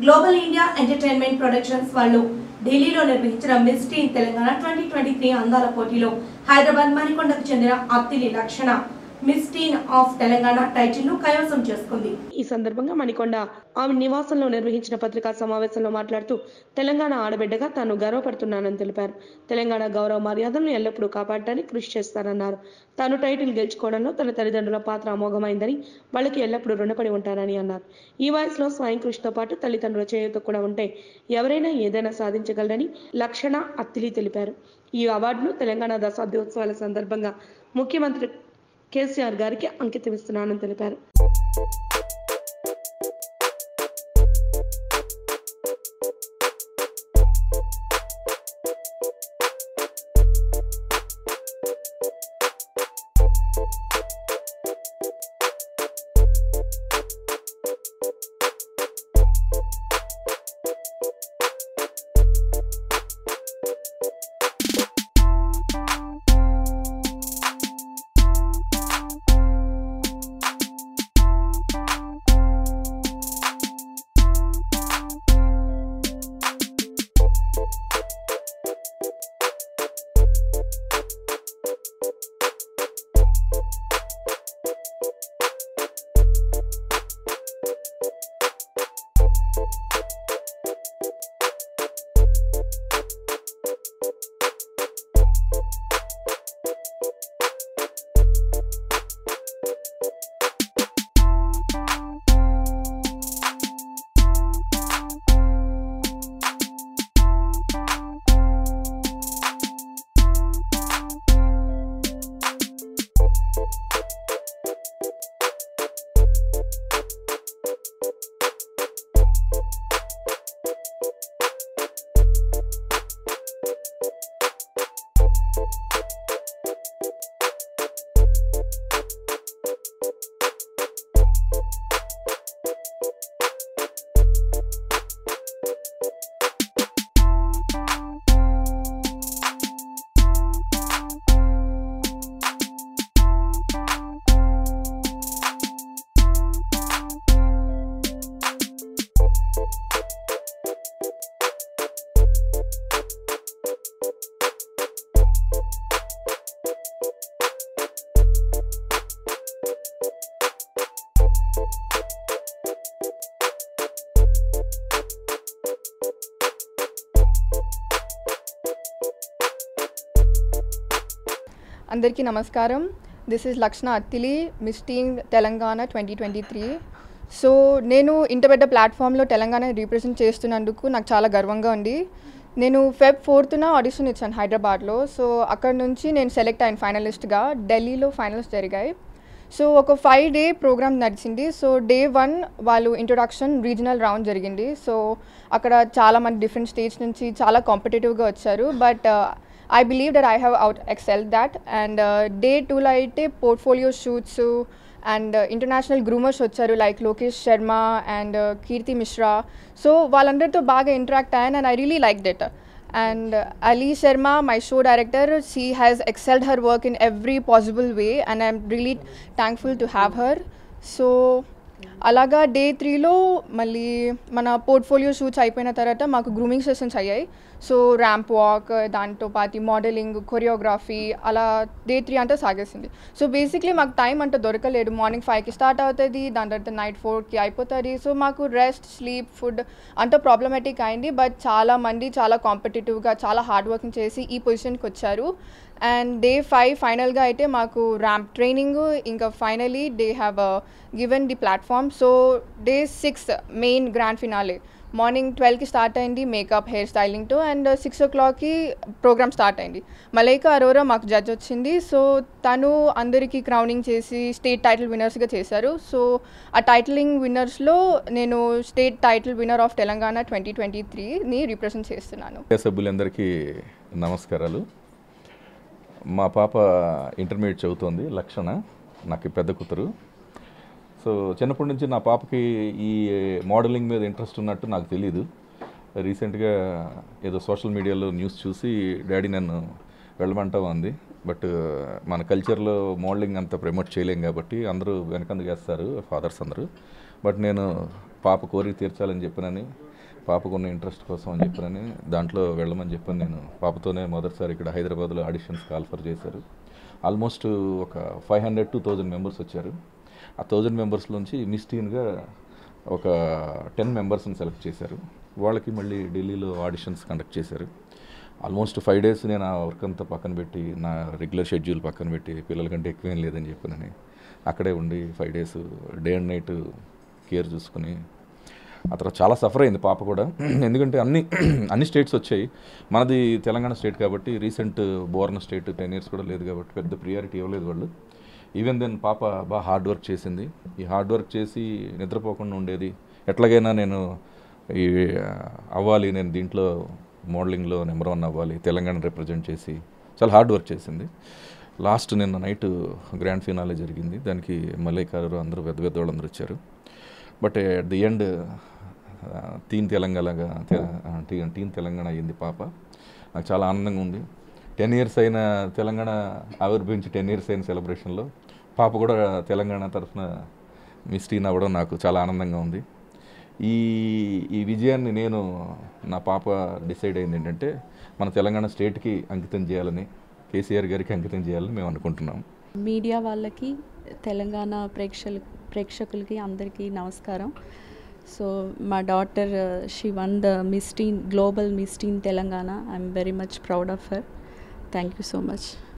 global India entertainment productions వాళ్ళు ఢిల్లీలో నిర్వహించిన miss teen Telangana twenty twenty three అందాల పోటీలో హైదరాబాద్ మణికొండకు చెందిన Attili Lakshana miss teen of Telangana title ను కైవసం చేసుకుంది ఈ సందర్భంగా మణికొండ ఆమె నివాసంలో నిర్వహించిన పత్రికా సమావేశంలో మాట్లాడుతూ తెలంగాణ ఆడబిడ్డగా తాను గర్వపడుతున్నానని తెలిపారు తెలంగాణ గౌరవ మర్యాదలను ఎల్లప్పుడూ కాపాడటానికి కృషి చేస్తానన్నారు తాను టైటిల్ గెలుచుకోవడంలో తన తల్లిదండ్రుల పాత్ర అమోఘమైందని వాళ్ళకి ఎల్లప్పుడూ రుణపడి ఉంటానని అన్నారు ఈ వయసులో స్వయం కృషితో పాటు తల్లిదండ్రుల చేయూత కూడా ఉంటే ఎవరైనా ఏదైనా సాధించగలరని లక్షణ అత్తిలి తెలిపారు ఈ అవార్డును తెలంగాణ దశాబ్దోత్సవాల సందర్భంగా ముఖ్యమంత్రి కేసీఆర్ గారికి అంకితమిస్తున్నానని తెలిపారు అందరికీ నమస్కారం this is Lakshana Attili miss teen Telangana twenty twenty three so నేను ఇంత పెద్ద ప్లాట్ఫామ్లో తెలంగాణ రీప్రజెంట్ చేస్తున్నందుకు నాకు చాలా గర్వంగా ఉంది నేను ఫెబ్ ఫోర్త్న ఆడిషన్ ఇచ్చాను హైదరాబాద్లో సో అక్కడ నుంచి నేను సెలెక్ట్ అయ్యాను ఫైనలిస్ట్గా ఢిల్లీలో ఫైనల్స్ జరిగాయి సో ఒక ఫైవ్ డే ప్రోగ్రామ్ నడిచింది సో డే వన్ వాళ్ళు ఇంట్రొడక్షన్ రీజనల్ రౌండ్ జరిగింది సో అక్కడ చాలా మంది డిఫరెంట్ స్టేట్స్ నుంచి చాలా కాంపిటేటివ్గా వచ్చారు but I believe that I have out excel that and day టూలో అయితే portfolio shoots and international groomers వచ్చారు like Lokesh Sharma and Keerthi Mishra so వాళ్ళందరితో బాగా ఇంటరాక్ట్ అయ్యాను and I really like that and Ali Sharma my show director she has excelled her work in every possible way and I'm really thankful to have her so అలాగా day త్రీలో మళ్ళీ మన portfolio shoots అయిపోయిన తర్వాత మాకు గ్రూమింగ్ సెషన్స్ అయ్యాయి so ramp walk దాంతో పాటు మోడలింగ్ కొరియోగ్రఫీ అలా డే త్రీ అంతా సాగేసింది సో బేసిక్లీ మాకు టైం అంతా దొరకలేదు మార్నింగ్ ఫైవ్కి స్టార్ట్ అవుతుంది దాని తర్వాత నైట్ ఫోర్కి అయిపోతుంది సో మాకు రెస్ట్ స్లీప్ ఫుడ్ అంత ప్రాబ్లమాటిక్ అయింది బట్ చాలా మంది చాలా కాంపిటేటివ్గా చాలా హార్డ్ వర్కింగ్ చేసి ఈ పొజిషన్కి వచ్చారు అండ్ డే ఫైవ్ ఫైనల్గా అయితే మాకు ర్యాంప్ ట్రైనింగ్ ఇంకా finally they have given the platform so day six main grand finale morning ట్వెల్వ్కి స్టార్ట్ అయింది మేకప్ హెయిర్ స్టైలింగ్తో అండ్ సిక్స్ ఓ క్లాక్కి ప్రోగ్రామ్ స్టార్ట్ అయింది మలైకా అరోరా మాకు జడ్జ్ వచ్చింది సో తను అందరికీ క్రౌనింగ్ చేసి స్టేట్ టైటిల్ విన్నర్స్గా చేశారు సో ఆ టైటిలింగ్ విన్నర్స్లో నేను state title winner of Telangana twenty twenty త్రీని రిప్రజెంట్ చేస్తున్నాను సభ్యులందరికీ నమస్కారాలు మా పాప ఇంటర్మీడియట్ చదువుతోంది లక్షణ నాకు ఈ పెద్ద కూతురు సో చిన్నప్పటి నుంచి నా పాపకి ఈ మోడలింగ్ మీద ఇంట్రెస్ట్ ఉన్నట్టు నాకు తెలియదు రీసెంట్గా ఏదో సోషల్ మీడియాలో న్యూస్ చూసి డాడీ నన్ను వెళ్ళమంటావు అంది బట్ మన కల్చర్లో మోడలింగ్ అంత ప్రమోట్ చేయలేం కాబట్టి అందరూ వెనకందుకు వేస్తారు ఫాదర్స్ అందరూ బట్ నేను పాప కోరిక తీర్చాలని చెప్పినని పాపకున్న ఇంట్రెస్ట్ కోసం అని చెప్పానని దాంట్లో వెళ్ళమని చెప్పని నేను పాపతోనే మొదటిసారి ఇక్కడ హైదరాబాద్లో ఆడిషన్స్ కాల్ఫర్ చేశారు ఆల్మోస్ట్ ఒక five hundred to thousand members వచ్చారు ఆ థౌజండ్ మెంబర్స్లోంచి మిస్ టీన్గా ఒక టెన్ మెంబర్స్ని సెలెక్ట్ చేశారు వాళ్ళకి మళ్ళీ ఢిల్లీలో ఆడిషన్స్ కండక్ట్ చేశారు ఆల్మోస్ట్ ఫైవ్ డేస్ నేను ఆ వర్క్ అంతా పక్కన పెట్టి నా రెగ్యులర్ షెడ్యూల్ పక్కన పెట్టి పిల్లలకంటే ఎక్కువేం లేదని చెప్పానని అక్కడే ఉండి five days day and night care చూసుకుని ఆ తర్వాత చాలా సఫర్ అయింది పాప కూడా ఎందుకంటే అన్ని అన్ని స్టేట్స్ వచ్చాయి మనది తెలంగాణ స్టేట్ కాబట్టి recent born state ten years కూడా లేదు కాబట్టి పెద్ద ప్రియారిటీ ఇవ్వలేదు వాళ్ళు ఈవెన్ దెన్ పాప బాగా హార్డ్ వర్క్ చేసింది ఈ హార్డ్ వర్క్ చేసి నిద్రపోకుండా ఉండేది ఎట్లాగైనా నేను ఈ అవ్వాలి నేను దీంట్లో మోడలింగ్లో నెంబర్ వన్ అవ్వాలి తెలంగాణ రిప్రజెంట్ చేసి చాలా హార్డ్ వర్క్ చేసింది లాస్ట్ నిన్న నైట్ గ్రాండ్ ఫినాలే జరిగింది దానికి మల్లయ్య అందరూ పెద్ద పెద్ద వాళ్ళందరూ వచ్చారు బట్ అట్ ది ఎండ్ తీన్ తెలంగాణగా టీన్ తెలంగాణ అయ్యింది పాప నాకు చాలా ఆనందంగా ఉంది టెన్ ఇయర్స్ అయిన తెలంగాణ ఆవిర్భవించి టెన్ ఇయర్స్ అయిన సెలబ్రేషన్లో పాప కూడా తెలంగాణ తరఫున మిస్ టీన్ అవ్వడం నాకు చాలా ఆనందంగా ఉంది ఈ ఈ విజయాన్ని నేను నా పాప డిసైడ్ అయింది ఏంటంటే మన తెలంగాణ స్టేట్కి అంకితం చేయాలని కేసీఆర్ గారికి అంకితం చేయాలని మేము అనుకుంటున్నాం మీడియా వాళ్ళకి తెలంగాణ ప్రేక్షలు ప్రేక్షకులకి అందరికీ నమస్కారం సో మా daughter she won the miss teen global miss teen Telangana I'm very much proud of her thank you so much